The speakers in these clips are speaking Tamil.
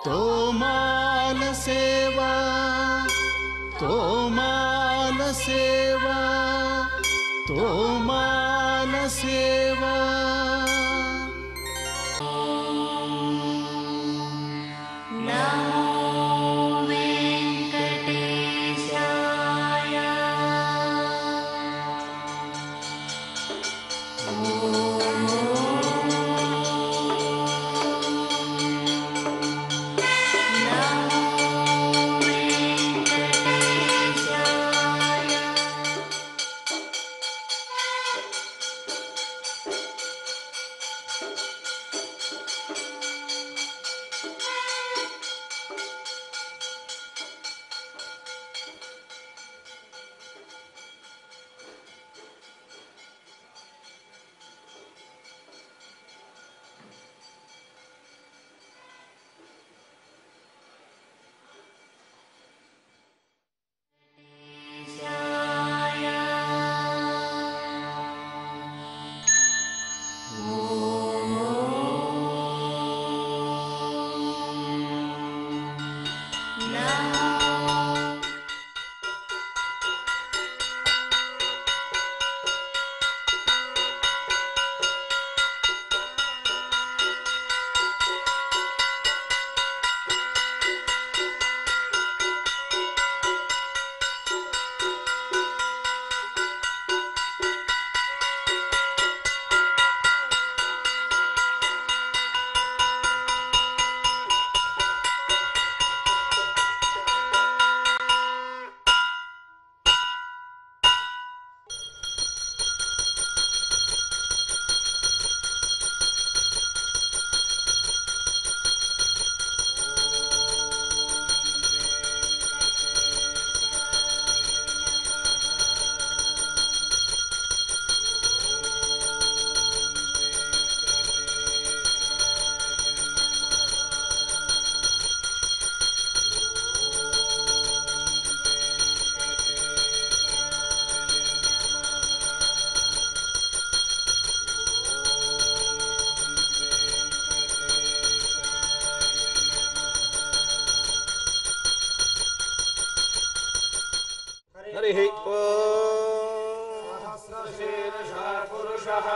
तोमालसेवा तोमालसेवा तोमालसेवा हरिः सहस्रशीर्षः पुरुषः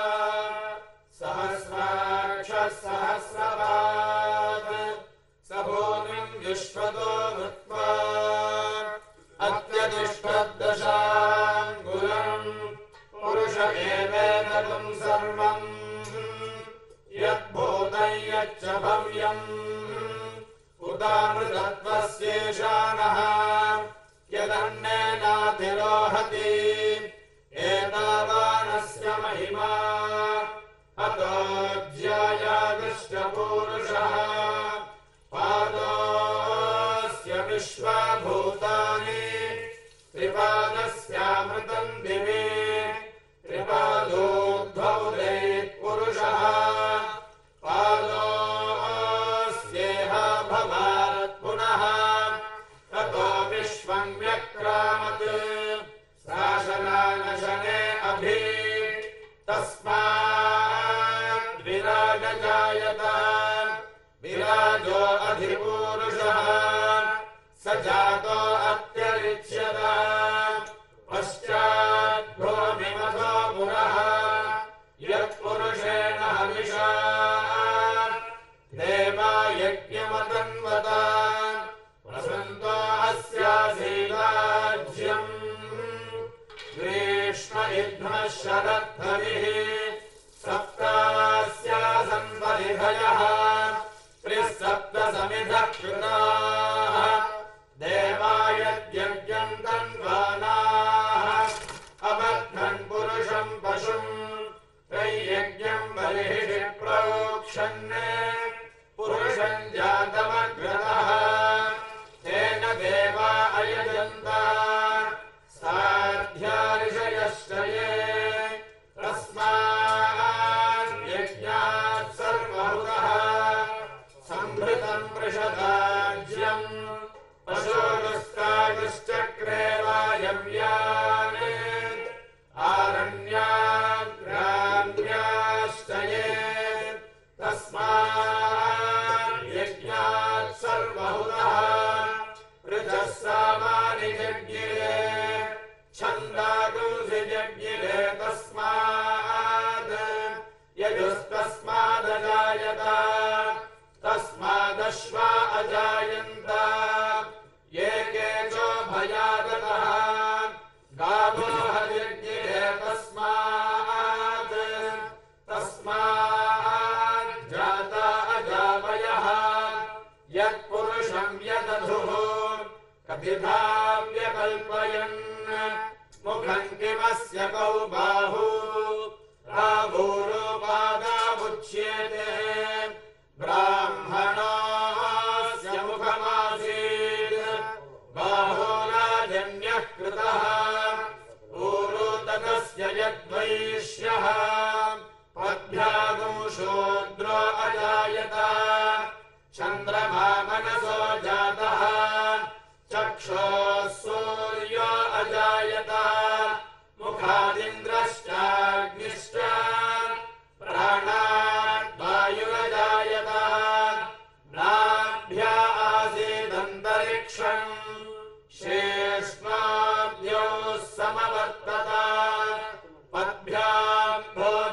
सहस्राक्षः सहस्रपात् स भूमिम् विश्वतो भूत्वा अत्यतिष्ठद्दशाङ्गुलम् पुरुष एवेदम् सर्वम् यद्भूतम् यच्च भव्यम् उदामृतत्वस्येषाणः यदन्नेनातिरोहति एतावानस्य महिमा अतोऽध्यायादृष्टपूरुषः पादोऽस्य विश्वभूतानि त्रिपादस्यामृतम् दिवे त्रिपादोद्भौ पुरुषः पादोऽस्येह भवात् पुनः ततो विश्वम् व्यक्रामत् शासनानशने अभि तस्माद्विराजजायत विराजो अधिपूरुषः स जातो अत्यरिच्यत पश्चाद्भूमिमथो पुरः यत्पुरुषेण हविषा देवा यज्ञमतन्वत वसन्तो अस्यासीदाज्यम् ग्रीष्म इध्मः शरद्धरिः सप्तास्यासन् परिहयः त्रिसप्तसमिधः कृताः देवायद्यज्ञम् तन्वानाः अबद्धन् पुरुषम् पशुम् त्रय्यज्ञम् बलिः प्रोक्षन् पुरुषम् जातमग्रतः तेन देवा अयजन्त साध्यार्षयश्च ये तस्माद्यज्ञात् सर्वहुतः सम्भृतम् पृषदाज्यम् पशोगस्तागश्चक्रे वायव्यान् आरण्याग्राम्याश्च ये तस्मात् अजायत तस्मादश्वा अजायन्त ये केचो भयागतः गावो हरिर्गिरे तस्मात् तस्मात् जाता अजावयः यत्पुरुषम् यदधुः कपिधाव्यकल्पयन् मुखम् किमस्य कौ बाहू राभूरोपादामुच्येते ब्राह्मणस्य मुखमासीत् बाहोराजन्यः कृतः पूर्वोदकस्य यद्वैष्यः पद्भ्यागुं शूद्रो अजायत चन्द्रमा मनसो जातः चक्षोः सूर्यो अजायत मुखादिन्द्रश्चाग्निश्च प्राणात् वायुरजायत नाभ्या आसीदन्तरिक्षम् शेष्माभ्यो समवर्तत पद्भ्याम्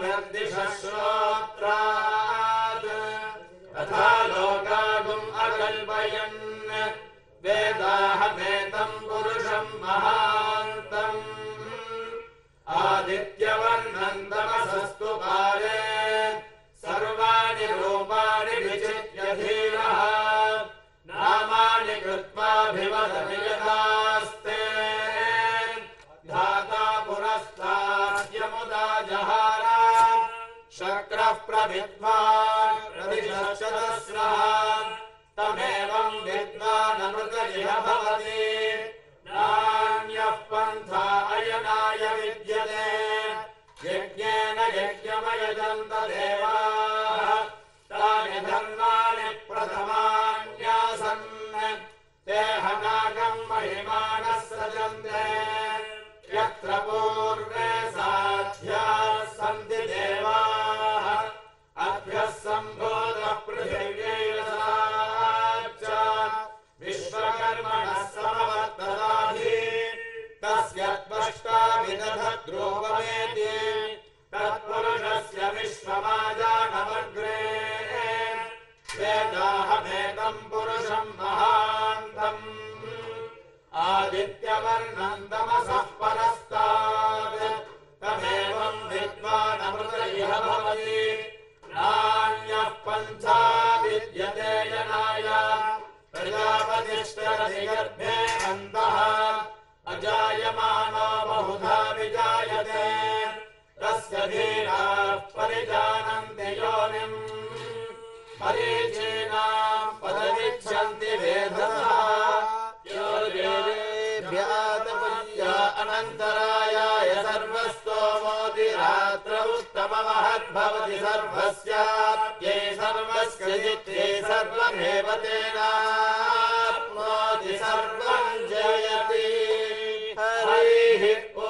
भूमिर्दिशश्रोत्रात् तथा लोकागुम् अकल्पयन् वेदाहमेतम् पुरुषम् महान्तम् आदित्यवर्णन्दमसस्तु पारे सर्वाणि रूपाणि विचित्य धीरः नामानि कृत्वाभिवदभियतास्ते धाता पुरस्ताद्यमुदा जहार शक्रः प्रविद्वान् प्रतिशतस्रः तमेवम् विद्वानमृत इह भवति नान्यः पन्था अयनाय विद्यते यज्ञेन यज्ञमयजन्त देवाः तानि धर्माणि प्रथमान्यासन् ते हनागम् महिमानः सजन्ते यत्र पूर्वे साध्याः सन्ति देवाः अभ्यः सम्भोगः पृथिव्यैरसाच्च विश्वकर्मणः समवर्तदाधि तस्य त्वष्टा विदधद्रोपमेति तत्पुरुषस्य विश्वमाजानमग्रे वेदाहमेतम् पुरुषम् महान्तम् आदित्यवर्णम् तमसः परस्तात् तमेवम् विद्वानमृत इह भवति नान्यः पन्था विद्यते जनाय प्रजापतिष्ठरति गर्भे अन्तः अजायमानो बहुधा विजायते तस्य धीराः परिजानन्ति योनिम् परीचीनाम् पदमिच्छन्ति वेधसः योर्वेदेभ्यातपुल्या अनन्तरायाय सर्वस्तोमोति रात्र उत्तममहद्भवति सर्वस्याप्यै सर्वस्य जित्ये सर्वमेव तेनाप्नोति सर्वम् जयति हरिः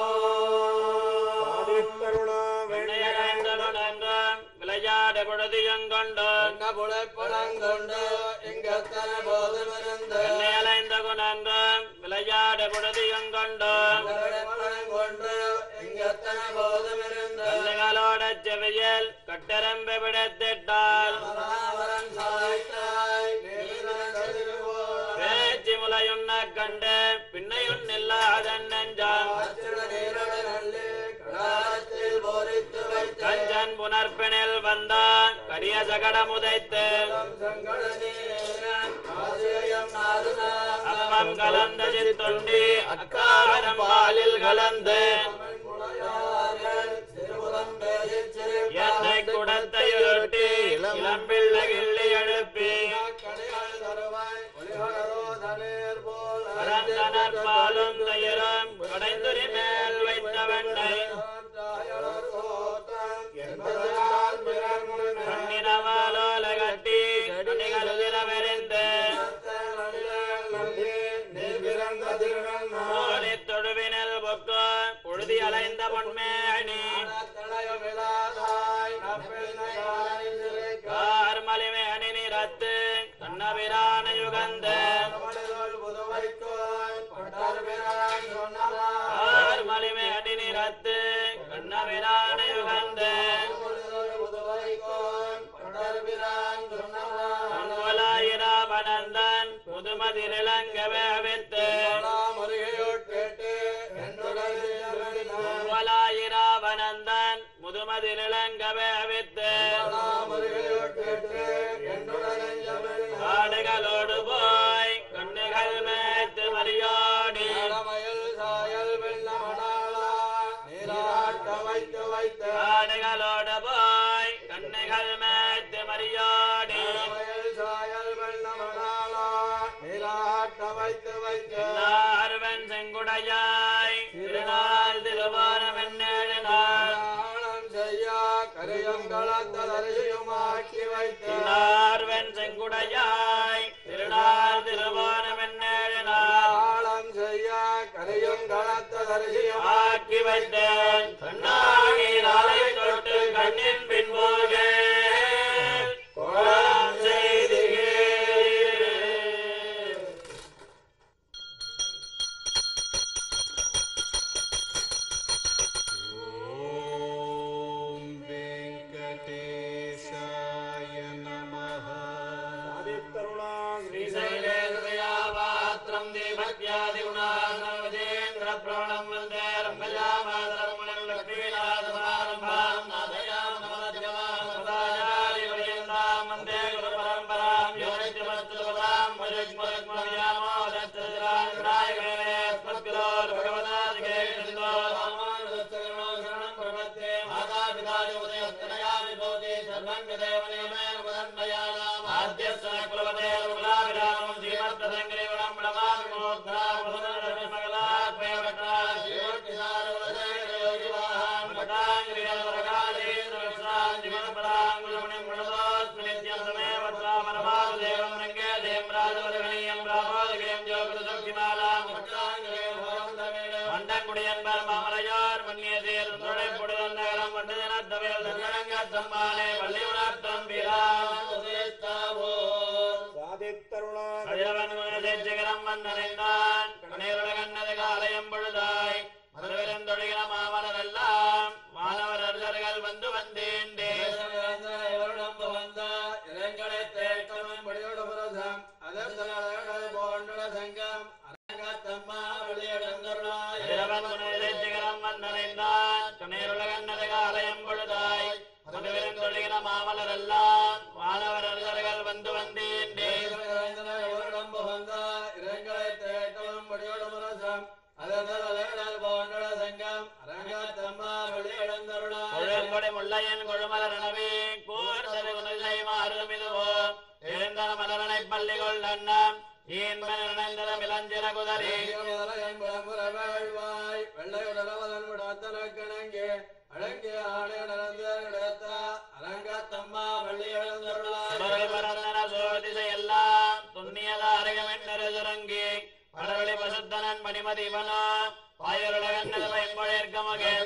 விளையாடு பொழுதியங்கொண்டு புலப்படங்கொண்டு எங்கத்தன போதமிருந்து அலைந்த குணங்க விளையாடு பொழுதியங்கொண்டு புலப்படங்கொண்டு எங்கத்தன போதமிருந்து கண்ணுகளோட செவியல் கட்டரம்பு விடத்திட்டால் பராவரன் சாய்த்தாய் நீரன் திருவோர் பேச்சு முலையுண்ண கண்டு பின்னையுன் இல்லாதன் நெஞ்சான் அச்சுட நீரட நல்லே கடாரத்தில் போரித்து வைத்த கஞ்சன் புனர்பினில் வந்தான் கரிய சகடம் உதைத்து சங்கட நீரன் ஆசிரியம் நாதுனாம் அப்பம் கலந்த சித்துண்டி அக்காரம் பாலில் கலந்து முளையார்கள் திருபுலம் பேசிச் சிரிப்பார். என்னை குடத்தையுருட்டி இளம்பிள்ளை கிள்ளி எழுப்பி கடையாள் தருவாய் ஒளிகளரோ தனேர் போல் பரந்தனர் பாலும் தயிரும் கடைந்துரி மேல் வைத்த வெண்ணை கண்ணினவாலோல கட்டி கண்ணிகளுதிர விரிந்து ஓடி தொழுவினில் பொக்கு புழுதி அலைந்த பொன்மேணி கார்மலிமை அணி நிறத்து கண்ணபிரான யுகந்து கார்மலிமை அணி நிறத்து கண்ணபிரான யுகந்து புதுவை கோன் படர்பிரான் முதுமதிரிளங்கவே வித்து மருகையோட் கேட்டு என்னுடன் வலாயிராவனந்தன் முதுமதிரிளங்கவே வித்து மருகையோட் கேட்டு என்னுடன் காடுகளோடு போய் கண்ணுகள் மேத்து மரியாடி மயில் சாயல் வெள்ளமடாளா நீராட்ட வைத்து வைத்து காடுகளோடு போய் கண்ணுகள் மேத்து மரியாடி மயில் சாயல் வெள்ளமடாளா நீராட்ட வைத்து வைத்து நார்வன் செங்குடையாய் திருநாள் திருவாரம் என்னேழு நாள் நாணம் செய்யா கரியம் கலந்த தரிசியுமாக்கி வைத்து நார்வன் செங்குடையாய் திருநாள் திருவாரம் என்னேழு நாள் நாளம் செய்யா கரியம் கலந்த தரிசியும் ஆக்கி வைத்தேன் கண்ணாகி நாளை தொட்டு கண்ணின் பின்போக கோலம் செய்தியே ॐ वेङ्कटेशाय नमः श्रीशैलेन्द्रयापात्रं देवत्यादिगुणार्णवजेन्द्रप्रणं वन्दे रम्भजामातरमुनिं लक्ष्मीनाथसमारम्भां नादयामनमध्यमामदाचार्यपर्यन्तां वन्दे गुरुपरम्परां यो नित्यमस्तुपदां भजग्मजग्मविजामोदत्तराय भगवतादिके कृष्णो रामानुजस्य प्रपत्ते मातापिता उदयस्तनया विभूति सर्वं विदेवनेमेन वदन्मयानाम् आद्यस्य कुलपते कुलाभिरामं श्रीमत्तदङ्ग्रेवणं प्रणमामि மண்டங்குடியன்பர் மாமலையார் மன்னியசீர் துணை புடுதல் நகரம் வண்டதனத்தவையில் தன்னடங்கத்தம்மானே பள்ளி உணர்த்தம் கதிரவன் குணசேச்சகரம் வந்தனைந்தான் கணேருட கண்ணது காலயம் பொழுதாய் மதுவிருந்தொழிகிற மாமலரெல்லாம் மாணவர் அருளர்கள் வந்து வந்தேண்டே கதிரவன் குணசேச்சகரம் வந்தனைந்தான் கணேருட கண்ணது காலயம் பொழுதாய் மதுவிருந்தொழிகிற மாமலரெல்லாம் மாணவர் அருளர்கள் வந்து வந்தேண்டே கொழுங்கொடை முள்ளையன் கொழுமலர் எனவே கூர்தது குணலை மாறுமிதுவோ எழுந்தன மலரனை பள்ளி கொள்ளண்ணம் ஈன்மன் இணைந்தத மிளஞ்சிற குதறி அழகிய ஆடை நடந்த இடத்த அரங்கத்தம்மா வள்ளி எழுந்தருளாய் சுடர்கள் பரந்தன சோதிசை எல்லாம் துண்ணியத அருகமென்னரு சுரங்கி படவழி பசுத்தனன் மணிமதி இவனோ வாயுருலகன்னது பயன்பொழிற்க மகன்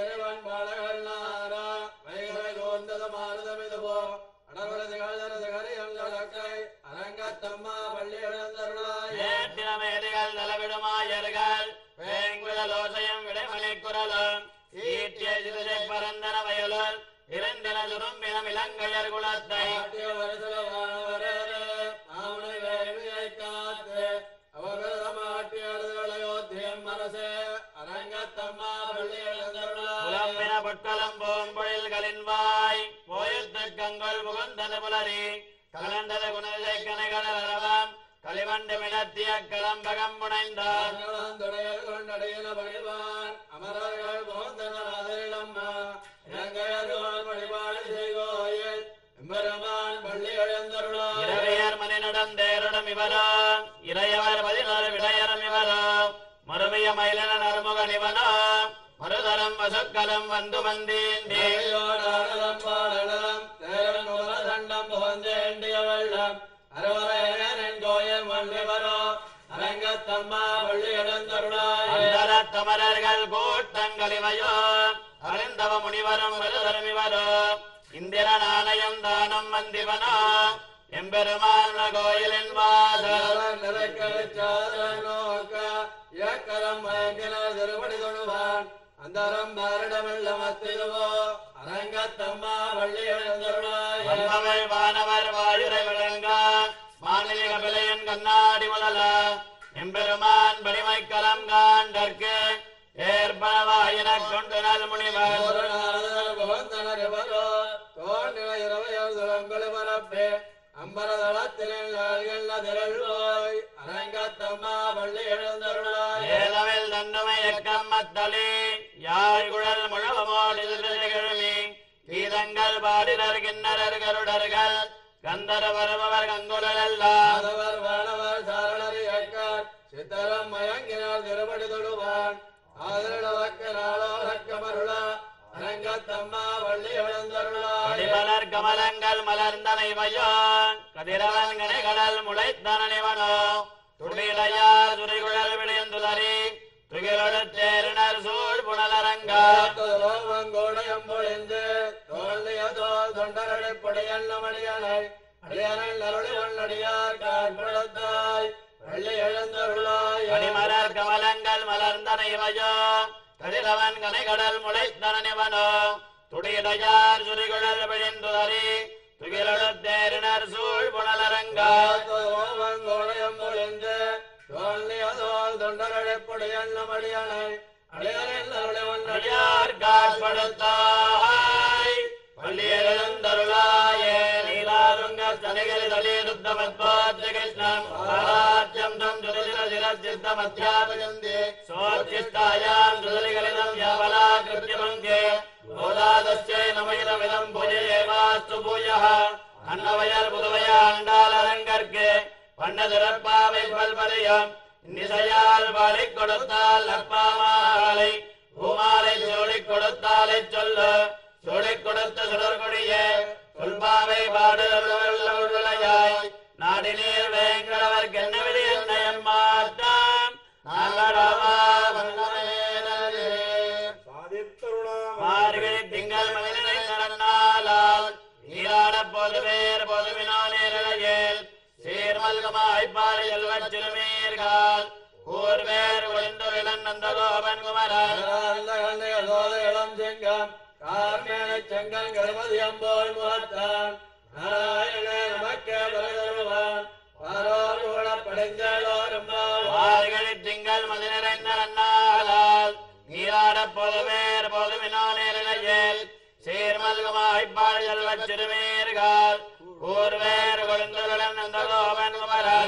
ஏற்றின மேதைகள் தலவிடுமாயர்கள் வேங்குதலோசையம் விடைமணி குரலும் ஈட்டிய சிறுசை பரந்தன வயலுள் இருந்தின சுரும்பினம் இலங்கையர் குலத்தை புலம்பின பொட்டலம் பூம்பொழில்களின் வாய் போயுத்து கங்கொள் புகுந்தது புலரி கலந்தது குணசை கனைகள் அரவம் களிவண்டு மிடத்திய களம்பகம் புனைந்தார் அமரர்கள் போந்தனம்மா இலங்கையர் வழிபாடு செய்வோயில் எம்பெருமான் பள்ளி எழுந்தருளாய் இரவியர் மணிநடம் தேருடம் இவரோ இறையவர் பதினோரு விடையரும் இவரோ மறுமைய மயிலன நறுமுகன் இவனோ மறுதரம் வசுக்கலம் வந்து வந்தேண்டே தேயோடாடலம் பாடலம் தேரன் முதல தண்டம் புகந்தேண்டிய வெள்ளம் அறுவரையன் கோயில் மன்னிவரோ அரங்கத்தம்மா பள்ளி எழுந்தருளாய் அந்தர தமரர்கள் கூட்டங்கள் இவையோ அறிந்தவ முனிவரும் விருதரும் இவரோ இந்திர நாணயம் தானம் வந்திவனோ எம்பெருமான கோயிலின் வாசல் இயக்கரம் மயங்கின திருப்படி தொழுவான் அந்தரம் பாரிடமெல்ல மத்திடுவோ அரங்கத்தம்மா வள்ளி எழுந்தருளாய் வந்தவள் வானவர் வாயுரை விளங்க மாநில கபிலையன் கண்ணாடி முதல எம்பெருமான் வலிமை கலம் காண்டற்கு ஏற்பனவாயின கொண்டு நல் முனிவர் ஏலவில் தன்னுமை எக்கம் மத்தளி யாழ் குழல் முழவமோடு திகழ்மி கீதங்கள் பாடினர் கிண்ணரர் கருடர்கள் கந்தர வருபவர் கங்குலர் எல்லாம் சித்தரம் மயங்கினார் திருப்படி தொழுவான் ஆதரவக்க நாளோரக்கமருள அரங்கத்தம்மா வள்ளி எழுந்தருளாய் கொடிமலர் கமலங்கள் மலர்ந்தனை வயோன் கதிரவன் கனைகடல் முளைத்தனவனோ துடிடையார் துறைகுழல் விளைந்துதறி துகிலொடு தேரினர் சூழ் புனலரங்கா கோடையம்பொழிந்து தோல்லியதோல் தொண்டரடைப்படையல்ல மணியனை அடியனல் அருளி வல்லடியார் காண்படுத்தாய் வள்ளி எழுந்தருளாய் கொடிமலர் கமலங்கள் மலர்ந்தனை வயோ கதிரவன் கனைகடல் முளைத்தனவனோ துடிடையார் துறைகுழல் விளைந்துதறி துகிலொடு தேரினர் சூழ் புனலரங்கா கோடையம்பொழிந்து தோல்லியதோல் தொண்டரடைப்படையல்ல மணியனை அடியனல் அருளி வல்லடியார் அடியார் காட்படுத்தாய் பள்ளியெழுந்தருளாயே நீலாருங்க சனிகள் தலிருத்தமத்வாத்ய கிருஷ்ணம் ஆராத்யம் தம் ஜுதிர சிர சித்தமத்யாபயந்தே சோச்சிஷ்டாயாம் ஜுதலிகளிதம் யாவலா கிருத்யமங்கே போதாதஸ்யை நமைதமிதம் பூஜையேவாஸ்து பூயः அன்னவயல் புதுவைய ஆண்டாளரங்கற்கு பண்ணதிறப்பாவை பல்பலையம் நிசையால் வாழி கொடுத்தால் அப்பாமாலை பூமாலை சோழிக் கொடுத்தாலை சொல்லு சோழிக் கொடுத்த சுடர்கொடியே சொல்பாவை பாடுதலையாய் நாடினீர் வேங்கடவர் கென்னவிதி என்னையம் மாற்றாம் நாங்கடவா வந்தனே மார்கழி திங்கள் மனிதனை நடந்தாலால் நீராட பொதுவேர் பொதுவினால் நேரலையில் சீர்மல்கமாய் பாரி செல்வச் சிறுமீர்கள் கூர்வேர் ஒளிந்துரிலன் நந்த கோபன் குமரன் இளம் செங்கம் கார்மேன செங்கல் கருமதி அம்போல் முகத்தான் நாராயணே நமக்கே பலதருவான் பாரோட படைந்தோரும் மார்கழி திங்கள் மதிநிறைந்த நன்னாளால் நீராட பொதுவேர் பொதுவினால் நேரலையில் சீர்மல்கமாய் பாரி செல்வச் சிறுமீர்கள் கூர்வேர் ஒளிந்துரிலன் நந்த கோபன் குமரன்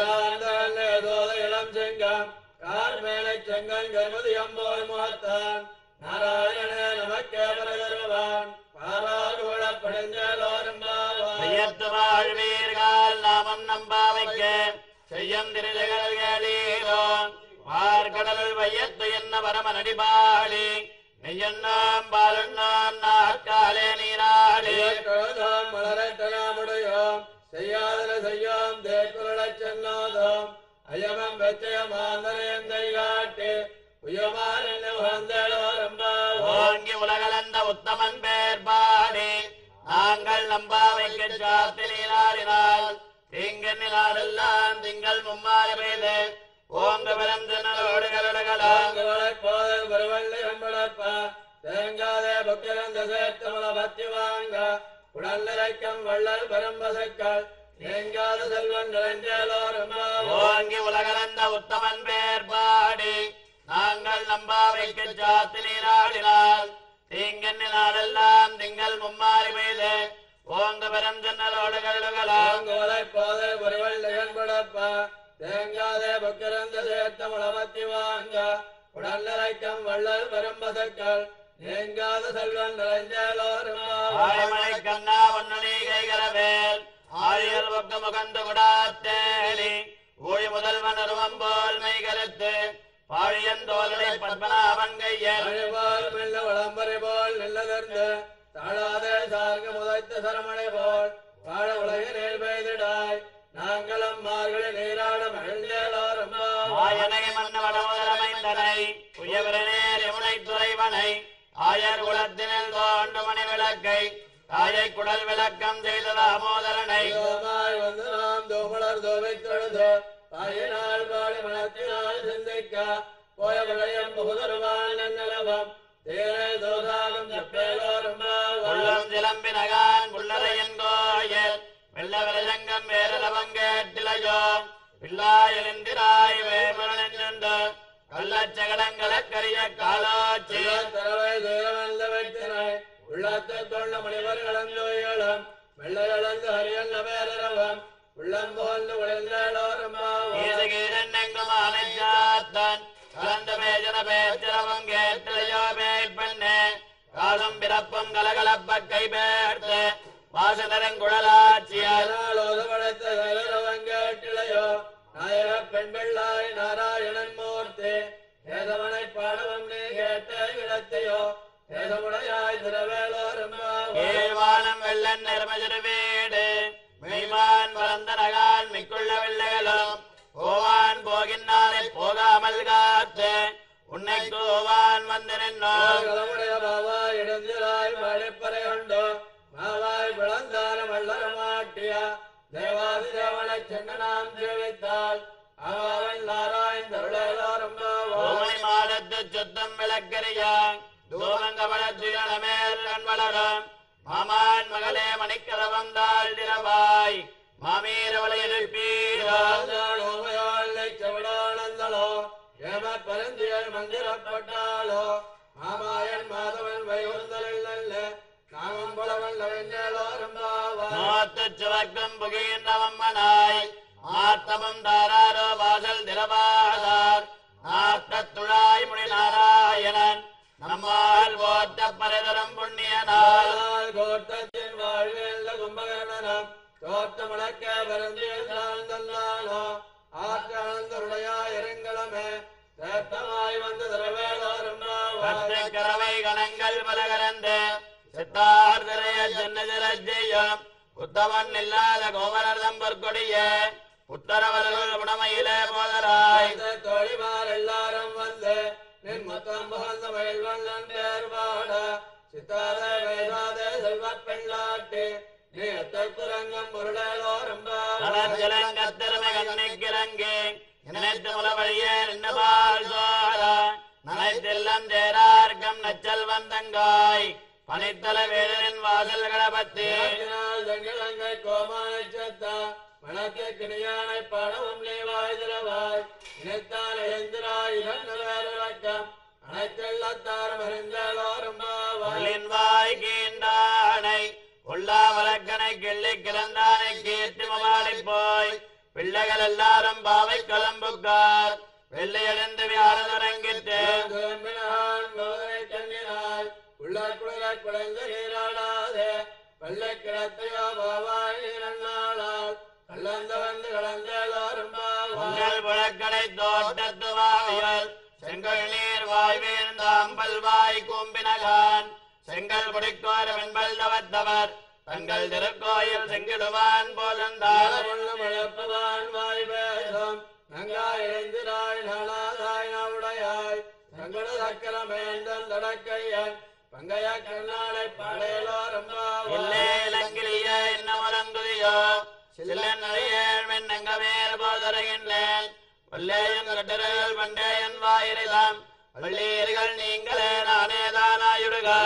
இளம் செங்கம் கார்மேன செங்கல் கருமதி அம்போல் முகத்தான் நாராயணே நமக்கே பலதருவான் பாரோட படைந்தோரும் ஐயத்து வாழ்வீர்கள் நாமம் நம்பாவைக்க செய்யம் திருஜகளீரோ பார்க்கடலுள் வையத்து என்ன பரம நடிபாடி நெய்யண்ணாம் பாலுண்ணாம் நாட்காலே நீராடி கழுதாம் மலரட்டனாமுடையோம் செய்யாதன செய்யோம் தேக்குரளச் சென்னாதோம் அயமம் வெச்சயமாந்தனேந்தை காட்டி உயமான வந்தோரம்பாவோ ஓங்கி உலகளந்த உத்தமன் பேர் பாடி நாங்கள் நம்பாவைக்கு சாத்தி நீராடினால் தீங்கன்னிலாடெல்லாம் திங்கள் மும்மாறு பெய்து ஓங்க பிறந்து நலோடு கருடகலாம் போதல் வருவள்ளி அம்பளப்பா தேங்காதே புக்கிரந்த சேர்த்தமல பத்தி வாங்க உடல்நிலைக்கம் வள்ளல் பரம்பசக்கள் தேங்காத செல்வன் நிறைஞ்சலோரம்பாவோ ஓங்கி உலகளந்த உத்தமன் பேர் பாடி நாங்கள் நம்பாவைக்கு சாத்தி நீராடினால் தீங்கன்னி நாடெல்லாம் திங்கள் மும்மாறி பெய்து ஓங்க பெரும் ஜன்னலோடு கருடுகலாம் கோலை போதை ஒருவள்ளி அன்பளப்பா தேங்காதே புக்கிரந்த சேர்த்தமல பத்தி வாங்க உடல்நிலைக்கம் வள்ளல் பரம்பசக்கள் தேங்காத செல்வன் நிறைஞ்சலோரம்பாவோ ஆயமலை கண்ணா ஒன்னணி கைகரவேல் ஆரியர் பக்க முகந்து விடாத்தேடி ஊழி முதல்வன் அருவம் போல் மெய் கருத்து பாழியந்தோலனை பத்மநாபன் கையல் மழைபோல் மெல்ல வளம்பரை போல் நில்லதர்ந்து தாழாதே சார்க முதைத்த சரமணை போல் வாழ உலகினில் பெய்திடாய் நாங்களும் மார்கழி நீராட மகிழ்ந்தேலோரம்மா ஆயனை மன்ன வடமுதலமைந்தனை உயவரனேர் யமுனை துறைவனை ஆயர் குலத்தினில் தோண்டு மணி விளக்கை தாயை குடல் விளக்கம் செய்த தாமோதரனை தோமாய் வந்து நாம் தோமலர் தோவை தொழுது பாயினால் பாடி மனத்தினால் சிந்திக்க போய விளையம் புகுதருவான் நன்னலவம் தேனை தோசாகம் செப்பேலோரம்மா உள்ளம் சிலம்பினகான் புள்ளரையன் கோயில் வெள்ள விரஜங்கம் வேரலவங்கேட்டிலையோ பிள்ளாயலிந்திராய் வேமரனென்று கள்ளச்சகடங்களக்கரிய காலாச்சி தரவை தூரமல்ல வைத்தினாய் உள்ளத்தை தொள்ள மணிவர் கலந்தோயிலும் வெள்ளை இழந்து ஹரியல் நபேரவம் உள்ளம் போல் உழைந்தோரம் ஈசகீரன்னெங்கும் ஆனைச்சாத்தன் கலந்த மேஜன பேச்சரவம் கேட்டலையோ மேய்ப்பண்ணே காலம் பிறப்பும் கலகலப்ப கை பேர்த்து வாசனரங்குழலாட்சியால் படைத்த கேட்டிலையோ நாயக பெண் பிள்ளாய் நாராயணன் மூர்த்தி ஏதவனை பாடவம் நீ கேட்ட இடத்தையோ ஏதமுடையாய் திரவேலோரம் ஏழ்வானம் வெள்ளன் நிறமஜரு வீடு மெய்மான் பரந்த நகால் மிக்குள்ள வெள்ளைகளும் போவான் போகின்றானை போகாமல் காத்து உன்னை கோவான் வந்து நின்றோம் களமுடைய பாவாய் இடந்திராய் மழைப்பறை உண்டோ மாவாய் விளந்தான வள்ளர மாட்டிய தேவாதி தேவனை சென்னனாம் சேவித்தாள் அவன் நாராயண் தருளோரம் ஓமணி மாடத்து சுத்தம் விளக்கரியா தூமங்க வளர்ச்சிகளமேல் கண் வளரும் மாமான் மகளே மணிக்கதவம் தாழ் திரவாய் மாமீரவளை எழுப்பீரோ செவடானந்தளோ ஏம பரந்தியல் மந்திரப்பட்டாளோ மாமாயன் மாதவன் வைகுந்தலில் நல்ல நாமம் புலவன் லவெண்ணலோரம் நோத்துச் சுவர்க்கம் புகின்றவம்மனாய் ஆர்த்தமும் தாராரோ வாசல் திரவாதார் ஆர்த்தத்துழாய் முனி நாராயணன் நம்மால் போத்த பரதரம் புண்ணியனால் கோட்டத்தின் வாழ்வில் கும்பகர்ணனம் தோற்றமுழக்க பரந்தியல் சார்ந்தல்லானோ ஆற்றாழ்ந்தருடைய இறங்களமே தேட்டமாய் வந்து திரவேலோரம் பத்து கரவை கணங்கள் பல கலந்து சித்தார்தரைய சின்னதிரஜெய்யம் உத்தமன் இல்லாத கோவரர்தம் பொற்கொடிய உத்தரவர்கள் உடமையிலே போதராய் தோழிமார் எல்லாரும் வந்து நின் முத்தம் புகழ்ந்த மயில்வண்ணன் பேர் பாட சித்தாதே வேதாதே செல்வ பெண்ணாட்டி நீ எத்தற்குரங்கம் பொருளோரம் நலஞ்சலங்கத்திறமை கண்ணிக்கிறங்கே நினைத்து முலவழியே நின்னபால் சோழ நனைத்தெல்லாம் தேரார்க்கம் நச்சல் வந்தங்காய் பனித்தல வேடனின் வாசல் கடபத்து தங்கிழங்கை கோமான சத்தா மணக்க கிணியானை படவும் நீ வாய் திரவாய் இணைத்தான் எழுந்திராய் இகழ்ந்த வேறக்கம் அனைத்தெல்லாத்தாரும் அறிந்தோரும் உள்ளின் வாய் கீண்டானை உள்ளா வழக்கனை கிள்ளி கிளந்தானை கீர்த்தி மமாடி போய் பிள்ளைகள் எல்லாரும் பாவை கலம்புக்கார் வெள்ளையடைந்து வியாழரங்கிட்டு உங்கள் புழக்கடை தோட்டத்து வாவியல் செங்கல் நீர் வாய் வீழ்ந்த அம்பல் வாய் கூம்பினகான் செங்கல் குடிக்கோர வெண்பல் தவத்தவர் தங்கள் திருக்கோயில் செங்கிடுவான் போதந்தார் பங்கைய கண்ணாடை பாடையலோரம் இல்லே இலங்கிலிய இன்னமரங்குதியோ சில்லன் நடையேழ் மென்னங்க மேல் போதருகின்றேன் வல்லேயன் கட்டர்கள் பண்டேயன் வாயிரிதாம் வள்ளீர்கள் நீங்களே நானே தானாயுடுகா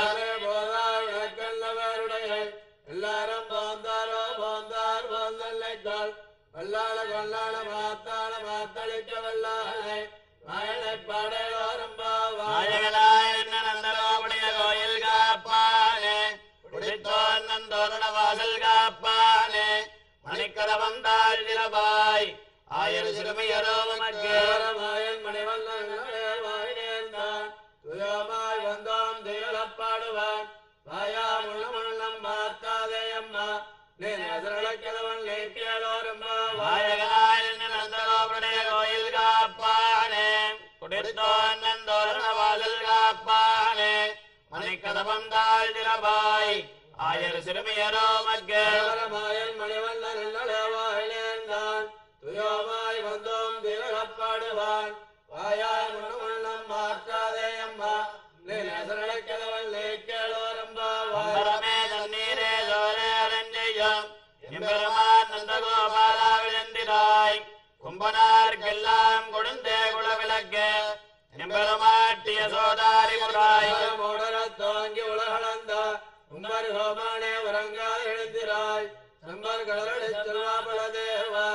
எல்லாரும் போந்தாரோ போந்தார் போந்தல்லைத்தாள் வல்லாள கொல்லாள மாத்தாள மாத்தளிக்க வல்லாளை மயனை பாடையோரம் நாயகனாய் என்ன நந்தரோபுடைய கோயில் காப்பானே குடித்தோன் நந்தோரண வாசல் காப்பானே மணிக்கதவம் தாழ் திரபாய் ஆயிரம் சிறுமியரோ உமக்கு மாயன் மணிவண்ணன் வாயினேந்தான் துயமாய் வந்தோம் திகழப்பாடுவான் வாயா முள்ள முள்ளம் மாத்தாதே அம்மா நீ நெசரளக்கதவன் லேக்கியலோரம் நாயகனாய் என்ன நந்தரோபுடைய கோயில் காப்பானே குடித்தோன் நந்தோரண வாசல் காப்பானே மணிக்கதவம் தாழ் திரபாய் ஆயிரம் சிறுமியரோ உமக்கு மாயன் மணிவண்ணன் வாயினேந்தான் துயோமாய் வந்தோம் திகழப்பாடுவான் வாயாய் முள்ள முள்ளம் மாற்றாதே அம்மா நீ நெசரளக்கதவன் லேக்கியலோரம் அம்பரமே தண்ணீரே சோரே அரஞ்செய்யும் எம்பெருமான் நந்தகோபாலா விழுந்திராய் கும்பனார்க்கெல்லாம் கொடுந்தே குலவிளக்கு எம்பெருமாட்டிய சோதாரி முறாய் மோடரத் தாங்கி உலகளந்த உம்பர் ஹோமானே உறங்காது எழுந்திராய் சம்பர் கடலடி செல்வாபல தேவா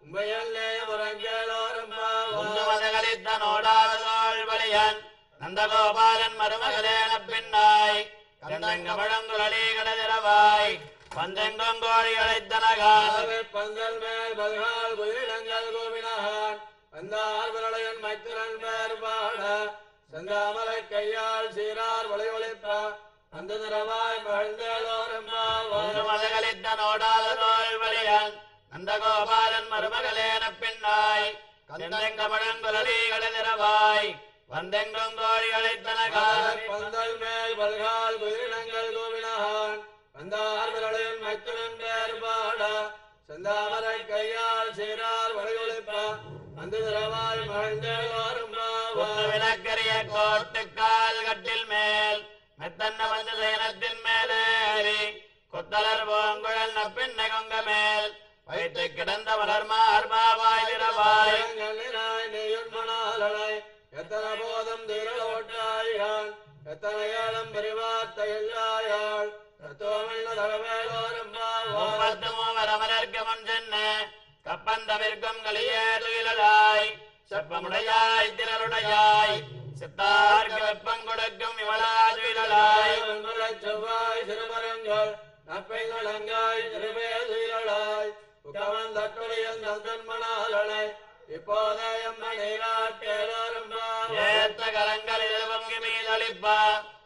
உண்மையல்லே முரங்கேலோரும் உந்து மதகளித்த நோடாதோள் வலியன் நந்தகோபாலன் மருமகளேன பின்னாய் கந்தங்க பழங்குழலி கடதிரவாய் பந்தெங்கும் கோழி அழைத்தனகால் பந்தல் மேல் பல்கால் குயிலங்கள் கோவினான் வந்தார் விரலையன் மைத்திரன் பேர் பாட செந்தாமலை கையால் சீரார் வளை ஒளிப்ப அந்த நிறவாய் மகிழ்ந்தேலோரும் உந்து மதகளித்த நோடாதோள் வலியன் நந்தகோபாலன் மருமகளேன பின்னாய் கந்தெங்க பழங்குழலி கடதிரவாய் வந்தெங்கும் கோழி அழைத்தனகால் பந்தல் மேல் பல்கால் குயிலினங்கள் கோவினான் வந்தார் விரலையன் மைத்திரன் பேர் பாட செந்தாமரை கையால் சீரார் வளை ஒளிப்ப அந்த நிறவாய் மகிழ்ந்தேலோரும் ஒத்து விளக்கரிய கோட்டுக்கால் கட்டில் மேல் மெத்தன்ன வந்து சேனத்தின் மேலேறி கொத்தலர் பூங்குழல் நப்பின்னை கொங்க மேல் வைத்து கிடந்த மலர் மார்பாவாய் திரவாய் கண்ணினாய் நீயுன் மணாலனை எத்தனை போதும் திரளோட்டாயான் எத்தனை ஏலம் பெரிவார்த்த எல்லாயாள் தத்துவமில்ல தகவேலோரும் முப்பத்து மூவர் அமரர்க்கு முன் சென்று கப்பந்தவிற்கும் கலியே துயிலாய் செப்பமுடையாய் திரளுடையாய் சித்தார்க்கு வெப்பம் கொடுக்கும் இவளா துயிலாய் செவ்வாய் சிறுமரங்கள் நப்பைகள் அங்காய் திருவே துயிலாய் உக்கவன் தட்டுடையன் தந்தன் மணாலனை இப்போதே எம்மனை நாட்டேலோரும் ஏத்த கரங்களில் பொங்கி மீதளிப்பா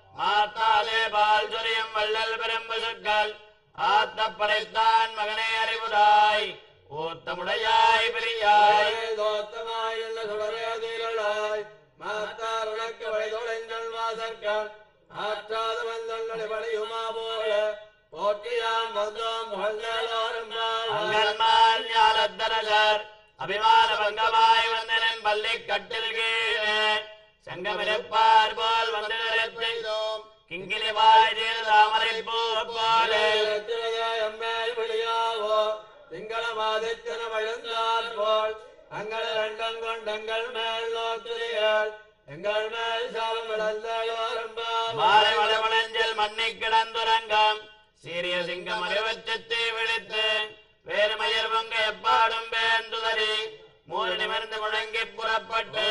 மாத்தாலே பால் சொரியும் வள்ளல் பெரும்பு சொற்கள் ஆத்த படைத்தான் மகனே அறிவுராய் ஊத்தமுடையாய் பிரியாய் தோத்தமாய் என்ற சுடரே தீரலாய் மாத்தார் உனக்கு வழிதொலைங்கள் வாசற்கள் ஆற்றாத வந்தங்களை பணியுமா போல போற்றியாம் வந்தோம் புகழ்ந்தேலோரும் அங்கன்மார் ஞாலத்தரசர் அபிமான பங்கமாய் வந்தனன் பள்ளி கட்டில் கீழே செங்கமிருப்பார் போல் வந்து நிறுத்திதோம் கிங்கிலி வாய் தீர் தாமரை பூ போலே எம்மேல் விழியாவோ திங்கள மாதித்தன வழுந்தால் போல் அங்கள் ரெண்டம் கொண்டங்கள் மேல் நோக்குறீர்கள் எங்கள் மேல் சாபம் விளந்தேலோரும் மாலை மலமணஞ்சல் மண்ணி கிடந்துரங்கம் சீரிய சிங்கம் அறிவச்சத்தை விழித்து வேறு மயர் பொங்க எப்பாடும் பேந்துதறி மூறு நிமிர்ந்து முழங்கி புறப்பட்டு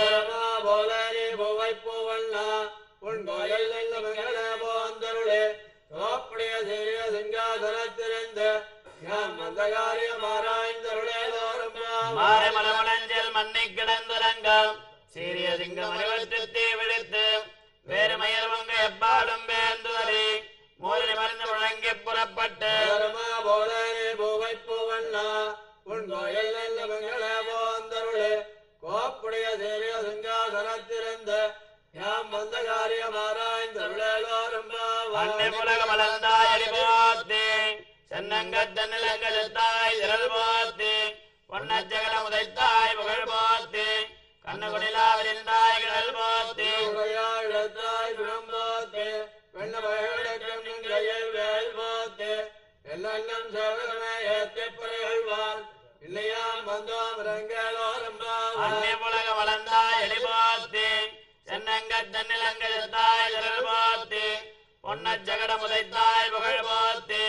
போலரி பூவை பூவண்ணா உன் கோயில் நல்ல மகள போந்தருளே தோப்படைய சீரிய சிங்காசனத்திருந்து யாம் அந்த காரியம் ஆராய்ந்தருளே தோறும் மாலை மலமணஞ்சல் மண்ணி கிடந்துரங்கம் சீரிய சிங்கம் அறிவச்சத்தை விழித்து வேறு மயர் பொங்க எப்பாடும் பேந்துதறி மூறு நிமிர்ந்து முழங்கி புறப்பட்டு தர்மா போலரி பூவை பூவண்ணா உன் கோயில் நல்ல மகள போந்தருளே கோப்புடைய சீரிய சிங்காசனத்திருந்து யாம் வந்த காரியம் ஆராய்ந்தருளே தோறும் அன்னை புலக மலர்ந்தாய் அறிவோத்தி சென்னங்கத்த நிலங்கத்தாய் திரள் போத்தி பொன்னச்சகல முதைத்தாய் புகழ் போத்தி கண்ணுகுடிலாவிருந்தாய் கடல் போத்தி உடையாழத்தாய் குணம் போத்து வெண்ண வயலக்கம் நின்றையில் வேல் போத்து எல்லாம் சேவகமே ஏற்றப்பறைகள்வான் இல்லையாம் வந்தோம் ரங்கலோரம் அன்னை புலக மலர்ந்தாய் எலிபோத்தி சென்னங்கத்த நிலங்கத்தாய் திரள் போத்தி பொன்னச்சகட முதைத்தாய் புகழ் போத்தி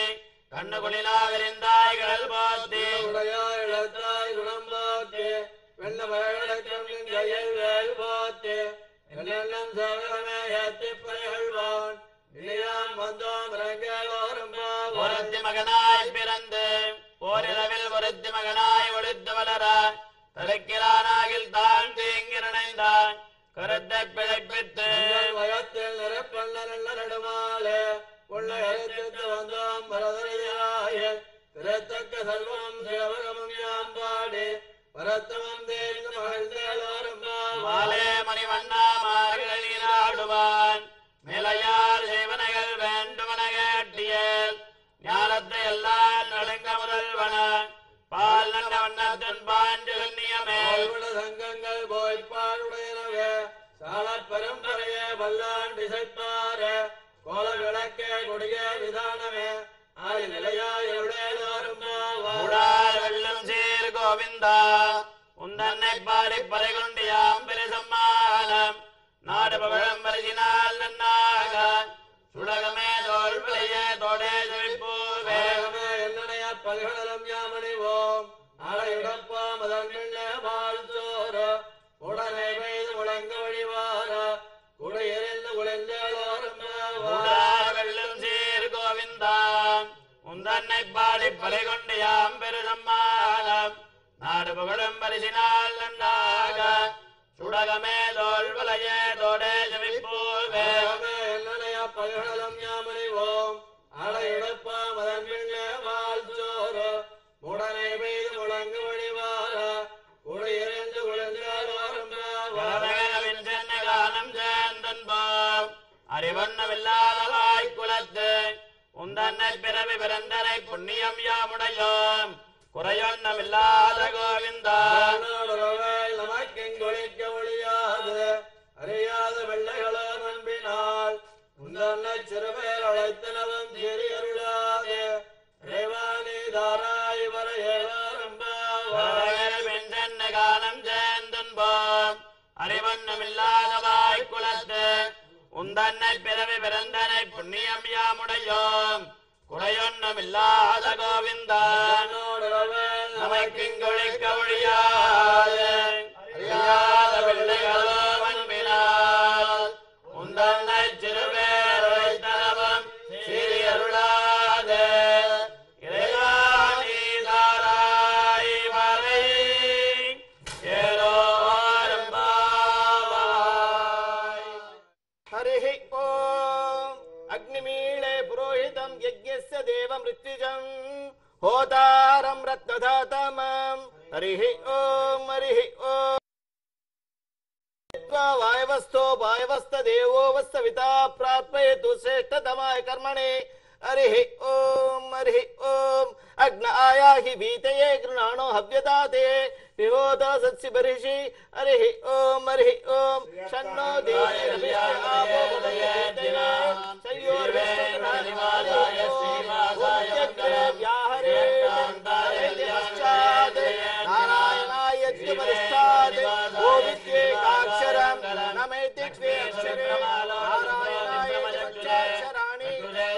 கண்ணுகுடிலாவிருந்தாய் கடல் போத்தி உடையாழத்தாய் குணம் போத்து வெண்ண வயலக்கம் நின்றையில் வேல் போத்து எல்லாம் சேவகமே ஏற்றப்பறைகள்வான் இல்லையாம் வந்தோம் ரங்கலோரம் ஒருத்தி மகனாய் பிறந்து ஓரிரவில் ஒருத்தி மகனாய் ஒழித்து வளர தடுக்கிறானாகில் தான் தீங்கிரணைந்தான் கருத்தை பிழைப்பித்து எங்கள் வயத்தில் நிறப்பண்ண நல்ல நடுமாலே உள்ள எழுத்து வந்தோம் பரதரியாய திறத்தக்க செல்வம் சேவகமும் யாம் பாடி பரத்தமம் தேர்ந்து மகிழ்ந்தேலோரும் மாலே மணிவண்ணா மார்கள் நீராடுவான் நிலையார் செய்வனைகள் வேண்டுமன கேட்டியல் ஞானத்தை எல்லாம் நடுங்க முதல்வன பால் நல்ல வண்ணத்தின் பாஞ்சு கண்ணியமேல் வாழ்விட சங்கங்கள் போய்ப்பாடுடையனவே சாலப் பரம்பரையே வல்லான் திசைப்பார கோல விளக்கே கொடிய விதானமே ஆய் நிலையாய் எவ்வளேலோரும் கூடார் வெள்ளம் சீர் கோவிந்தா உந்தன்னை பாடி பறை கொண்டு யாம் பெருசம்மானம் நாடு பகழம் பரிசினால் நன்னாக சுடகமே தோல் விளைய தோடே செழிப்பூவே வேகமே என்னனைய பல்கடலம் யாமணிவோம் அடையுடப்போம் மதன் பிள்ளை வாழ்த்தோரோ உடனே பெய்து முழங்க வழிவார குடையறிந்து குளிர்ந்தோரும் வெள்ளும் சீர் கோவிந்தா உந்தன்னை பாடி பலை கொண்டு யாம் பெரு சம்மானம் நாடு புகழும் பரிசினால் நன்றாக சுடகமே தோல் வலையே தோடே ஜமிப்பூவே என்னனைய பகலும் யாமறிவோம் அடையெடுப்பா மதன் பிள்ளை வாழ்த்தோரோ உடனே பெய்து முழங்க வழிவார குடையறிந்து குளிர்ந்தோரும் வரவேகவின் சென்னை காலம் சேர்ந்தன்போம் அறிவண்ணமில்லாத வாய்க்குலத்து உந்தன்னை பிறவி பிறந்தனை புண்ணியம் யாமுடையோம் குறையொன்னமில்லாத கோவிந்தா நமக்கெங்கொழிக்க ஒழியாது அறியாத வெள்ளைகளோ நம்பினால் உந்தன்னை சிறுபேர் அழைத்தனவும் சிறியருளாது இறைவாணி தாராய் வர வரவேகவின் சென்னை காலம் சேர்ந்தன்போம் அறிவண்ணமில்லாத வாய்க்குலத்து உந்தன்னை பிறவி பிறந்தனை புண்ணியம் யாமுடையோம் குறையொன்னமில்லாத கோவிந்தா நமக்கிங்கொழிக்க ஒழியாது அறியாத பிள்ளைகளோ அன்பினால் உந்தன்னை சிறுபேரை தரவம் சிறியருளாது இறைவாணி தாராய் வரை ஏலோரம் பாவாய் हरिः ॐ अग्निमीळे पुरोहितं यज्ञस्य देवमृत्युजम् होतारं रत्नधातमम् हरिः ॐ हरिः ॐ त्वा वायवस्थो वायवस्थदेवो वस्तविता प्राप्येतु श्रेष्ठतमाय कर्मणे हरिः ॐ हरिः ॐ अग्न आयाहि वीतये गृणाणो हव्यदाते विहोद सत्सि बर्हिषि हरिः ॐ हरिः ॐ शन्नो नारायणाय गोविद्येकाक्षरम् नमेति द्वे अक्षरे नारायणाय पञ्चाक्षराणि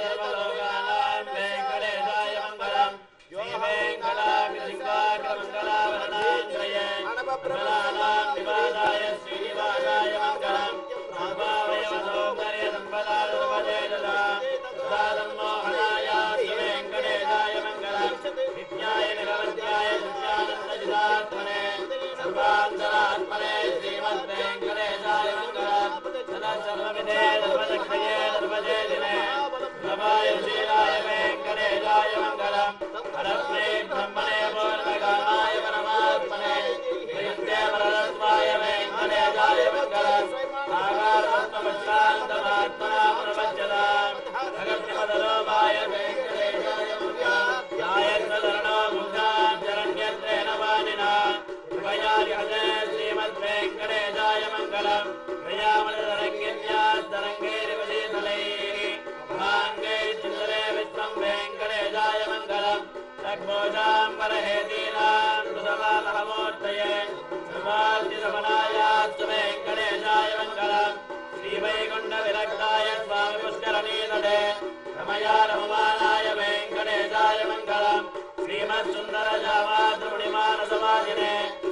శ్రీవైకుంఠ విరక్తాయ స్వామి పుష్కరణీతడే రమయా రమమానాయ వెంకటేశాయ మంగళం శ్రీమత్సుందర జామాతృణిమాన సమాధినే